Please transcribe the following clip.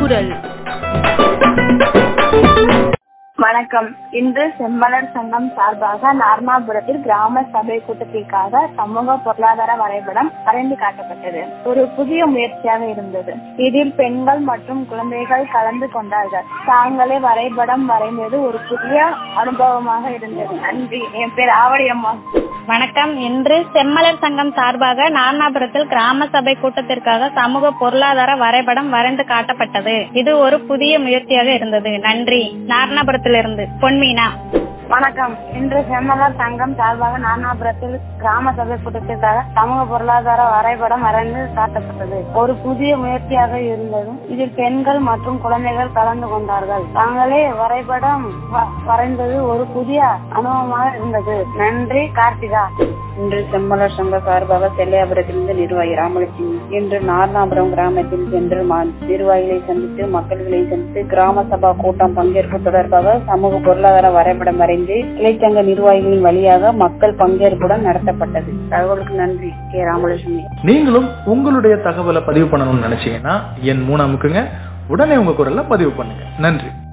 குரல் வணக்கம் இன்று செம்மலர் சங்கம் சார்பாக நார்மாபுரத்தில் கிராம சபை கூட்டத்திற்காக சமூக பொருளாதார வரைபடம் வரைந்து காட்டப்பட்டது ஒரு புதிய முயற்சியாக இருந்தது இதில் பெண்கள் மற்றும் குழந்தைகள் கலந்து கொண்டார்கள் தாங்களே வரைபடம் வரைந்தது ஒரு புதிய அனுபவமாக இருந்தது நன்றி என் பேர் ஆவடியம்மா வணக்கம் இன்று செம்மலர் சங்கம் சார்பாக நார்னாபுரத்தில் கிராம சபை கூட்டத்திற்காக சமூக பொருளாதார வரைபடம் வரைந்து காட்டப்பட்டது இது ஒரு புதிய முயற்சியாக இருந்தது நன்றி நார்னாபுரத்திலிருந்து பொன்மீனா வணக்கம் இன்று செம்மலர் சங்கம் சார்பாக நானாபுரத்தில் கிராம சபை கூட்டத்திற்காக சமூக பொருளாதார வரைபடம் வரைந்து காட்டப்பட்டது ஒரு புதிய முயற்சியாக இருந்தது இதில் பெண்கள் மற்றும் குழந்தைகள் கலந்து கொண்டார்கள் தாங்களே வரைபடம் வ- வரைந்தது ஒரு புதிய அனுபவமாக இருந்தது நன்றி கார்த்திகா இன்று செம்மலர் சங்க சார்பாக செல்லையாபுரத்திலிருந்து நிர்வாகி ராமலட்சுமி இன்று நார்னாபுரம் கிராமத்தில் சென்று ம- நிர்வாகிகளை சந்தித்து மக்கள்களை சந்தித்து கிராம சபா கூட்டம் பங்கேற்பு தொடர்பாக சமூக பொருளாதார வரைபடம் வரைந்து இளைச்சங்க நிர்வாகிகளின் வழியாக மக்கள் பங்கேற்புடன் நடத்தப்பட்டது தகவலுக்கு நன்றி கே ராமலட்சுமி நீங்களும் உங்களுடைய தகவலை பதிவு பண்ணணும்னு நினைச்சீங்கன்னா என் மூணு அமுக்குங்க உடனே உங்க குரல்ல பதிவு பண்ணுங்க நன்றி